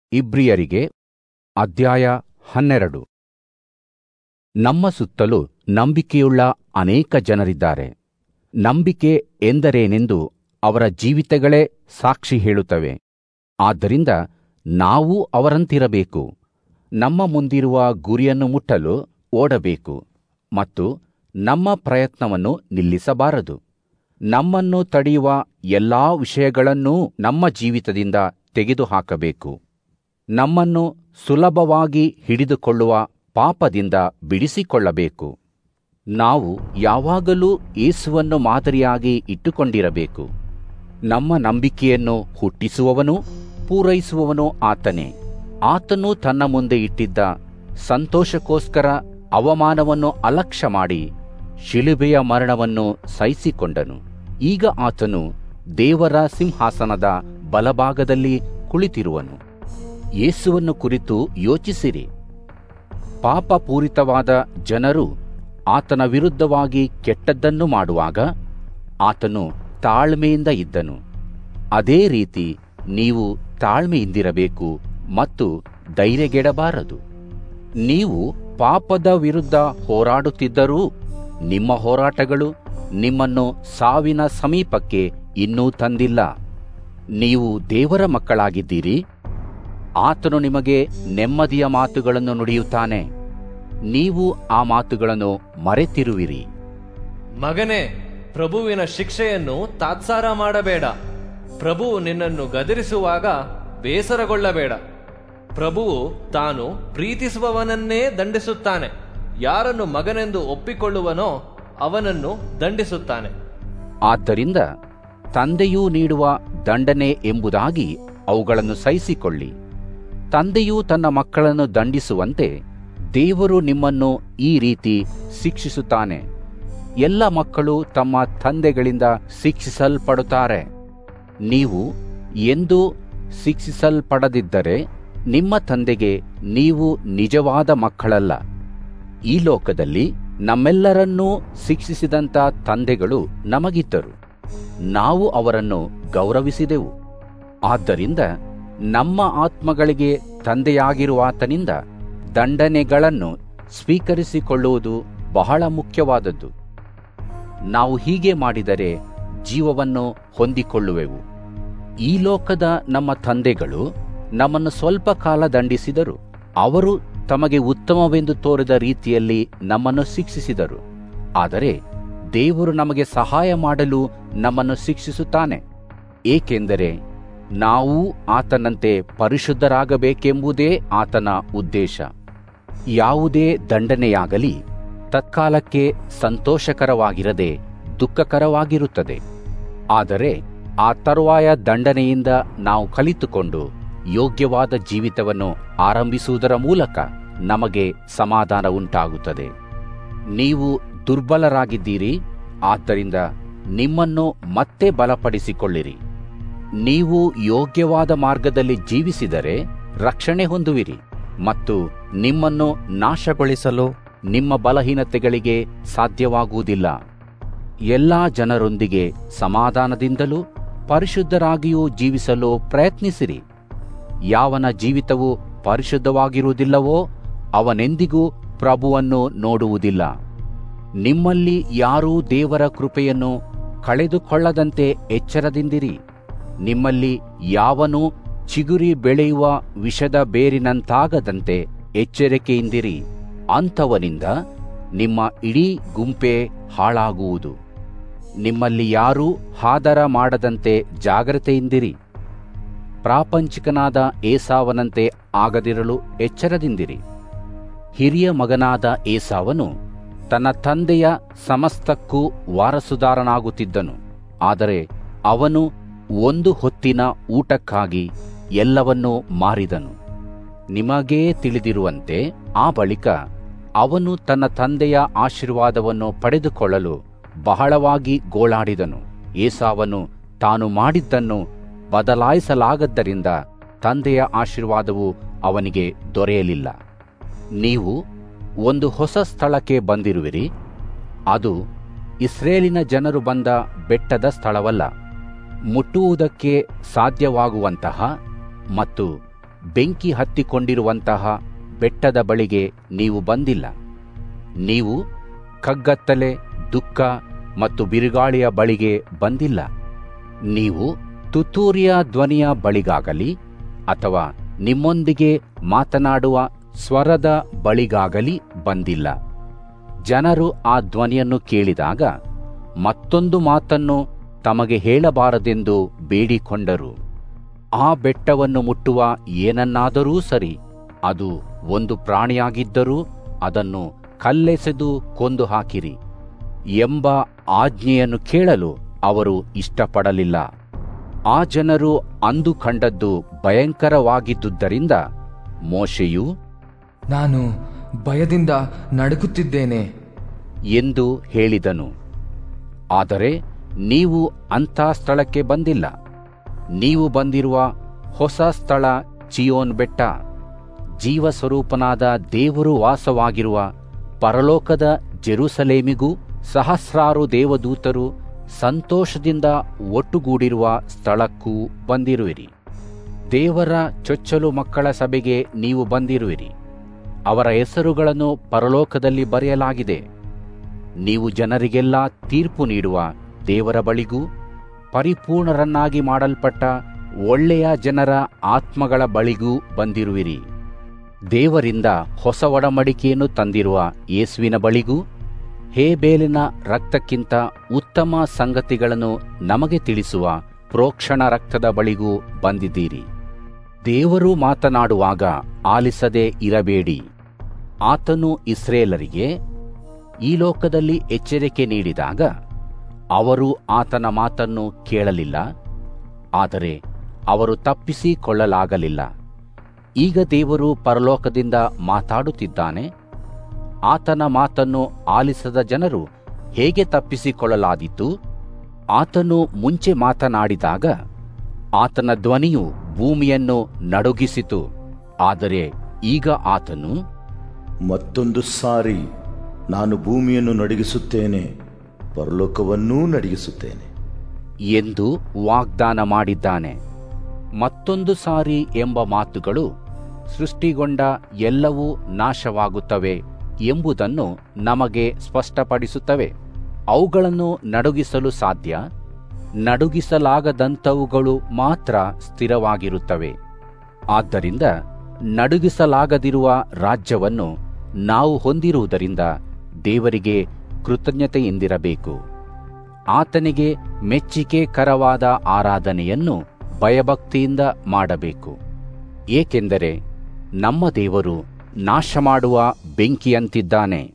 ಇಬ್ರಿಯರಿಗೆ ಅಧ್ಯಾಯ ಹನ್ನೆರಡು ನಮ್ಮ ಸುತ್ತಲೂ ನಂಬಿಕೆಯುಳ್ಳ ಅನೇಕ ಜನರಿದ್ದಾರೆ ನಂಬಿಕೆ ಎಂದರೇನೆಂದು ಅವರ ಜೀವಿತಗಳೇ ಸಾಕ್ಷಿ ಹೇಳುತ್ತವೆ ಆದ್ದರಿಂದ ನಾವು ಅವರಂತಿರಬೇಕು ನಮ್ಮ ಮುಂದಿರುವ ಗುರಿಯನ್ನು ಮುಟ್ಟಲು ಓಡಬೇಕು ಮತ್ತು ನಮ್ಮ ಪ್ರಯತ್ನವನ್ನು ನಿಲ್ಲಿಸಬಾರದು ನಮ್ಮನ್ನು ತಡೆಯುವ ಎಲ್ಲಾ ವಿಷಯಗಳನ್ನೂ ನಮ್ಮ ಜೀವಿತದಿಂದ ತೆಗೆದುಹಾಕಬೇಕು ನಮ್ಮನ್ನು ಸುಲಭವಾಗಿ ಹಿಡಿದುಕೊಳ್ಳುವ ಪಾಪದಿಂದ ಬಿಡಿಸಿಕೊಳ್ಳಬೇಕು ನಾವು ಯಾವಾಗಲೂ ಯೇಸುವನ್ನು ಮಾದರಿಯಾಗಿ ಇಟ್ಟುಕೊಂಡಿರಬೇಕು ನಮ್ಮ ನಂಬಿಕೆಯನ್ನು ಹುಟ್ಟಿಸುವವನು ಪೂರೈಸುವವನು ಆತನೇ ಆತನು ತನ್ನ ಮುಂದೆ ಇಟ್ಟಿದ್ದ ಸಂತೋಷಕ್ಕೋಸ್ಕರ ಅವಮಾನವನ್ನು ಅಲಕ್ಷ್ಯ ಮಾಡಿ ಶಿಲುಬೆಯ ಮರಣವನ್ನು ಸಹಿಸಿಕೊಂಡನು ಈಗ ಆತನು ದೇವರ ಸಿಂಹಾಸನದ ಬಲಭಾಗದಲ್ಲಿ ಕುಳಿತಿರುವನು ಯೇಸುವನ್ನು ಕುರಿತು ಯೋಚಿಸಿರಿ ಪಾಪಪೂರಿತವಾದ ಜನರು ಆತನ ವಿರುದ್ಧವಾಗಿ ಕೆಟ್ಟದ್ದನ್ನು ಮಾಡುವಾಗ ಆತನು ತಾಳ್ಮೆಯಿಂದ ಇದ್ದನು ಅದೇ ರೀತಿ ನೀವು ತಾಳ್ಮೆಯಿಂದಿರಬೇಕು ಮತ್ತು ಧೈರ್ಯಗೆಡಬಾರದು ನೀವು ಪಾಪದ ವಿರುದ್ಧ ಹೋರಾಡುತ್ತಿದ್ದರೂ ನಿಮ್ಮ ಹೋರಾಟಗಳು ನಿಮ್ಮನ್ನು ಸಾವಿನ ಸಮೀಪಕ್ಕೆ ಇನ್ನೂ ತಂದಿಲ್ಲ ನೀವು ದೇವರ ಮಕ್ಕಳಾಗಿದ್ದೀರಿ ಆತನು ನಿಮಗೆ ನೆಮ್ಮದಿಯ ಮಾತುಗಳನ್ನು ನುಡಿಯುತ್ತಾನೆ ನೀವು ಆ ಮಾತುಗಳನ್ನು ಮರೆತಿರುವಿರಿ ಮಗನೇ ಪ್ರಭುವಿನ ಶಿಕ್ಷೆಯನ್ನು ತಾತ್ಸಾರ ಮಾಡಬೇಡ ಪ್ರಭುವು ನಿನ್ನನ್ನು ಗದರಿಸುವಾಗ ಬೇಸರಗೊಳ್ಳಬೇಡ ಪ್ರಭುವು ತಾನು ಪ್ರೀತಿಸುವವನನ್ನೇ ದಂಡಿಸುತ್ತಾನೆ ಯಾರನ್ನು ಮಗನೆಂದು ಒಪ್ಪಿಕೊಳ್ಳುವನೋ ಅವನನ್ನು ದಂಡಿಸುತ್ತಾನೆ ಆದ್ದರಿಂದ ತಂದೆಯೂ ನೀಡುವ ದಂಡನೆ ಎಂಬುದಾಗಿ ಅವುಗಳನ್ನು ಸಹಿಸಿಕೊಳ್ಳಿ ತಂದೆಯು ತನ್ನ ಮಕ್ಕಳನ್ನು ದಂಡಿಸುವಂತೆ ದೇವರು ನಿಮ್ಮನ್ನು ಈ ರೀತಿ ಶಿಕ್ಷಿಸುತ್ತಾನೆ ಎಲ್ಲ ಮಕ್ಕಳು ತಮ್ಮ ತಂದೆಗಳಿಂದ ಶಿಕ್ಷಿಸಲ್ಪಡುತ್ತಾರೆ ನೀವು ಎಂದೂ ಶಿಕ್ಷಿಸಲ್ಪಡದಿದ್ದರೆ ನಿಮ್ಮ ತಂದೆಗೆ ನೀವು ನಿಜವಾದ ಮಕ್ಕಳಲ್ಲ ಈ ಲೋಕದಲ್ಲಿ ನಮ್ಮೆಲ್ಲರನ್ನೂ ಶಿಕ್ಷಿಸಿದಂಥ ತಂದೆಗಳು ನಮಗಿದ್ದರು ನಾವು ಅವರನ್ನು ಗೌರವಿಸಿದೆವು ಆದ್ದರಿಂದ ನಮ್ಮ ಆತ್ಮಗಳಿಗೆ ತಂದೆಯಾಗಿರುವಾತನಿಂದ ದಂಡನೆಗಳನ್ನು ಸ್ವೀಕರಿಸಿಕೊಳ್ಳುವುದು ಬಹಳ ಮುಖ್ಯವಾದದ್ದು ನಾವು ಹೀಗೆ ಮಾಡಿದರೆ ಜೀವವನ್ನು ಹೊಂದಿಕೊಳ್ಳುವೆವು ಈ ಲೋಕದ ನಮ್ಮ ತಂದೆಗಳು ನಮ್ಮನ್ನು ಸ್ವಲ್ಪ ಕಾಲ ದಂಡಿಸಿದರು ಅವರು ತಮಗೆ ಉತ್ತಮವೆಂದು ತೋರಿದ ರೀತಿಯಲ್ಲಿ ನಮ್ಮನ್ನು ಶಿಕ್ಷಿಸಿದರು ಆದರೆ ದೇವರು ನಮಗೆ ಸಹಾಯ ಮಾಡಲು ನಮ್ಮನ್ನು ಶಿಕ್ಷಿಸುತ್ತಾನೆ ಏಕೆಂದರೆ ನಾವು ಆತನಂತೆ ಪರಿಶುದ್ಧರಾಗಬೇಕೆಂಬುದೇ ಆತನ ಉದ್ದೇಶ ಯಾವುದೇ ದಂಡನೆಯಾಗಲಿ ತತ್ಕಾಲಕ್ಕೆ ಸಂತೋಷಕರವಾಗಿರದೆ ದುಃಖಕರವಾಗಿರುತ್ತದೆ ಆದರೆ ಆ ತರುವಾಯ ದಂಡನೆಯಿಂದ ನಾವು ಕಲಿತುಕೊಂಡು ಯೋಗ್ಯವಾದ ಜೀವಿತವನ್ನು ಆರಂಭಿಸುವುದರ ಮೂಲಕ ನಮಗೆ ಸಮಾಧಾನ ಉಂಟಾಗುತ್ತದೆ ನೀವು ದುರ್ಬಲರಾಗಿದ್ದೀರಿ ಆದ್ದರಿಂದ ನಿಮ್ಮನ್ನು ಮತ್ತೆ ಬಲಪಡಿಸಿಕೊಳ್ಳಿರಿ ನೀವು ಯೋಗ್ಯವಾದ ಮಾರ್ಗದಲ್ಲಿ ಜೀವಿಸಿದರೆ ರಕ್ಷಣೆ ಹೊಂದುವಿರಿ ಮತ್ತು ನಿಮ್ಮನ್ನು ನಾಶಗೊಳಿಸಲು ನಿಮ್ಮ ಬಲಹೀನತೆಗಳಿಗೆ ಸಾಧ್ಯವಾಗುವುದಿಲ್ಲ ಎಲ್ಲಾ ಜನರೊಂದಿಗೆ ಸಮಾಧಾನದಿಂದಲೂ ಪರಿಶುದ್ಧರಾಗಿಯೂ ಜೀವಿಸಲು ಪ್ರಯತ್ನಿಸಿರಿ ಯಾವನ ಜೀವಿತವು ಪರಿಶುದ್ಧವಾಗಿರುವುದಿಲ್ಲವೋ ಅವನೆಂದಿಗೂ ಪ್ರಭುವನ್ನು ನೋಡುವುದಿಲ್ಲ ನಿಮ್ಮಲ್ಲಿ ಯಾರೂ ದೇವರ ಕೃಪೆಯನ್ನು ಕಳೆದುಕೊಳ್ಳದಂತೆ ಎಚ್ಚರದಿಂದಿರಿ ನಿಮ್ಮಲ್ಲಿ ಯಾವನೂ ಚಿಗುರಿ ಬೆಳೆಯುವ ವಿಷದ ಬೇರಿನಂತಾಗದಂತೆ ಎಚ್ಚರಿಕೆಯಿಂದಿರಿ ಅಂಥವನಿಂದ ನಿಮ್ಮ ಇಡೀ ಗುಂಪೇ ಹಾಳಾಗುವುದು ನಿಮ್ಮಲ್ಲಿ ಯಾರೂ ಹಾದರ ಮಾಡದಂತೆ ಜಾಗ್ರತೆಯಿಂದಿರಿ ಪ್ರಾಪಂಚಿಕನಾದ ಏಸಾವನಂತೆ ಆಗದಿರಲು ಎಚ್ಚರದಿಂದಿರಿ ಹಿರಿಯ ಮಗನಾದ ಏಸಾವನು ತನ್ನ ತಂದೆಯ ಸಮಸ್ತಕ್ಕೂ ವಾರಸುದಾರನಾಗುತ್ತಿದ್ದನು ಆದರೆ ಅವನು ಒಂದು ಹೊತ್ತಿನ ಊಟಕ್ಕಾಗಿ ಎಲ್ಲವನ್ನೂ ಮಾರಿದನು ನಿಮಗೇ ತಿಳಿದಿರುವಂತೆ ಆ ಬಳಿಕ ಅವನು ತನ್ನ ತಂದೆಯ ಆಶೀರ್ವಾದವನ್ನು ಪಡೆದುಕೊಳ್ಳಲು ಬಹಳವಾಗಿ ಗೋಳಾಡಿದನು ಏಸಾವನು ತಾನು ಮಾಡಿದ್ದನ್ನು ಬದಲಾಯಿಸಲಾಗದ್ದರಿಂದ ತಂದೆಯ ಆಶೀರ್ವಾದವು ಅವನಿಗೆ ದೊರೆಯಲಿಲ್ಲ ನೀವು ಒಂದು ಹೊಸ ಸ್ಥಳಕ್ಕೆ ಬಂದಿರುವಿರಿ ಅದು ಇಸ್ರೇಲಿನ ಜನರು ಬಂದ ಬೆಟ್ಟದ ಸ್ಥಳವಲ್ಲ ಮುಟ್ಟುವುದಕ್ಕೆ ಸಾಧ್ಯವಾಗುವಂತಹ ಮತ್ತು ಬೆಂಕಿ ಹತ್ತಿಕೊಂಡಿರುವಂತಹ ಬೆಟ್ಟದ ಬಳಿಗೆ ನೀವು ಬಂದಿಲ್ಲ ನೀವು ಕಗ್ಗತ್ತಲೆ ದುಃಖ ಮತ್ತು ಬಿರುಗಾಳಿಯ ಬಳಿಗೆ ಬಂದಿಲ್ಲ ನೀವು ತುತ್ತೂರಿಯ ಧ್ವನಿಯ ಬಳಿಗಾಗಲಿ ಅಥವಾ ನಿಮ್ಮೊಂದಿಗೆ ಮಾತನಾಡುವ ಸ್ವರದ ಬಳಿಗಾಗಲಿ ಬಂದಿಲ್ಲ ಜನರು ಆ ಧ್ವನಿಯನ್ನು ಕೇಳಿದಾಗ ಮತ್ತೊಂದು ಮಾತನ್ನು ತಮಗೆ ಹೇಳಬಾರದೆಂದು ಬೇಡಿಕೊಂಡರು ಆ ಬೆಟ್ಟವನ್ನು ಮುಟ್ಟುವ ಏನನ್ನಾದರೂ ಸರಿ ಅದು ಒಂದು ಪ್ರಾಣಿಯಾಗಿದ್ದರೂ ಅದನ್ನು ಕಲ್ಲೆಸೆದು ಕೊಂದು ಹಾಕಿರಿ ಎಂಬ ಆಜ್ಞೆಯನ್ನು ಕೇಳಲು ಅವರು ಇಷ್ಟಪಡಲಿಲ್ಲ ಆ ಜನರು ಅಂದು ಕಂಡದ್ದು ಭಯಂಕರವಾಗಿದ್ದುದರಿಂದ ಮೋಶೆಯು ನಾನು ಭಯದಿಂದ ನಡುಗುತ್ತಿದ್ದೇನೆ ಎಂದು ಹೇಳಿದನು ಆದರೆ ನೀವು ಅಂಥ ಸ್ಥಳಕ್ಕೆ ಬಂದಿಲ್ಲ ನೀವು ಬಂದಿರುವ ಹೊಸ ಸ್ಥಳ ಚಿಯೋನ್ ಬೆಟ್ಟ ಜೀವಸ್ವರೂಪನಾದ ದೇವರು ವಾಸವಾಗಿರುವ ಪರಲೋಕದ ಜೆರುಸಲೇಮಿಗೂ ಸಹಸ್ರಾರು ದೇವದೂತರು ಸಂತೋಷದಿಂದ ಒಟ್ಟುಗೂಡಿರುವ ಸ್ಥಳಕ್ಕೂ ಬಂದಿರುವಿರಿ ದೇವರ ಚೊಚ್ಚಲು ಮಕ್ಕಳ ಸಭೆಗೆ ನೀವು ಬಂದಿರುವಿರಿ ಅವರ ಹೆಸರುಗಳನ್ನು ಪರಲೋಕದಲ್ಲಿ ಬರೆಯಲಾಗಿದೆ ನೀವು ಜನರಿಗೆಲ್ಲ ತೀರ್ಪು ನೀಡುವ ದೇವರ ಬಳಿಗೂ ಪರಿಪೂರ್ಣರನ್ನಾಗಿ ಮಾಡಲ್ಪಟ್ಟ ಒಳ್ಳೆಯ ಜನರ ಆತ್ಮಗಳ ಬಳಿಗೂ ಬಂದಿರುವಿರಿ ದೇವರಿಂದ ಹೊಸ ಒಡಂಬಡಿಕೆಯನ್ನು ತಂದಿರುವ ಯೇಸುವಿನ ಬಳಿಗೂ ಹೇಬೇಲಿನ ರಕ್ತಕ್ಕಿಂತ ಉತ್ತಮ ಸಂಗತಿಗಳನ್ನು ನಮಗೆ ತಿಳಿಸುವ ಪ್ರೋಕ್ಷಣ ರಕ್ತದ ಬಳಿಗೂ ಬಂದಿದ್ದೀರಿ ದೇವರು ಮಾತನಾಡುವಾಗ ಆಲಿಸದೆ ಇರಬೇಡಿ ಆತನು ಇಸ್ರೇಲರಿಗೆ ಈ ಲೋಕದಲ್ಲಿ ಎಚ್ಚರಿಕೆ ನೀಡಿದಾಗ ಅವರು ಆತನ ಮಾತನ್ನು ಕೇಳಲಿಲ್ಲ ಆದರೆ ಅವರು ತಪ್ಪಿಸಿಕೊಳ್ಳಲಾಗಲಿಲ್ಲ ಈಗ ದೇವರು ಪರಲೋಕದಿಂದ ಮಾತಾಡುತ್ತಿದ್ದಾನೆ ಆತನ ಮಾತನ್ನು ಆಲಿಸದ ಜನರು ಹೇಗೆ ತಪ್ಪಿಸಿಕೊಳ್ಳಲಾದೀತು ಆತನು ಮುಂಚೆ ಮಾತನಾಡಿದಾಗ ಆತನ ಧ್ವನಿಯು ಭೂಮಿಯನ್ನು ನಡುಗಿಸಿತು ಆದರೆ ಈಗ ಆತನು ಮತ್ತೊಂದು ಸಾರಿ ನಾನು ಭೂಮಿಯನ್ನು ನಡಗಿಸುತ್ತೇನೆ ಪರಲೋಕವನ್ನೂ ನಡಗಿಸುತ್ತೇನೆ ಎಂದು ವಾಗ್ದಾನ ಮಾಡಿದ್ದಾನೆ ಮತ್ತೊಂದು ಸಾರಿ ಎಂಬ ಮಾತುಗಳು ಸೃಷ್ಟಿಗೊಂಡ ಎಲ್ಲವೂ ನಾಶವಾಗುತ್ತವೆ ಎಂಬುದನ್ನು ನಮಗೆ ಸ್ಪಷ್ಟಪಡಿಸುತ್ತವೆ ಅವುಗಳನ್ನು ನಡುಗಿಸಲು ಸಾಧ್ಯ ನಡುಗಿಸಲಾಗದಂಥವುಗಳು ಮಾತ್ರ ಸ್ಥಿರವಾಗಿರುತ್ತವೆ ಆದ್ದರಿಂದ ನಡುಗಿಸಲಾಗದಿರುವ ರಾಜ್ಯವನ್ನು ನಾವು ಹೊಂದಿರುವುದರಿಂದ ದೇವರಿಗೆ ಕೃತಜ್ಞತೆಯಿಂದಿರಬೇಕು ಆತನಿಗೆ ಮೆಚ್ಚಿಕೆಕರವಾದ ಆರಾಧನೆಯನ್ನು ಭಯಭಕ್ತಿಯಿಂದ ಮಾಡಬೇಕು ಏಕೆಂದರೆ ನಮ್ಮ ದೇವರು ನಾಶ ಮಾಡುವ ಬೆಂಕಿಯಂತಿದ್ದಾನೆ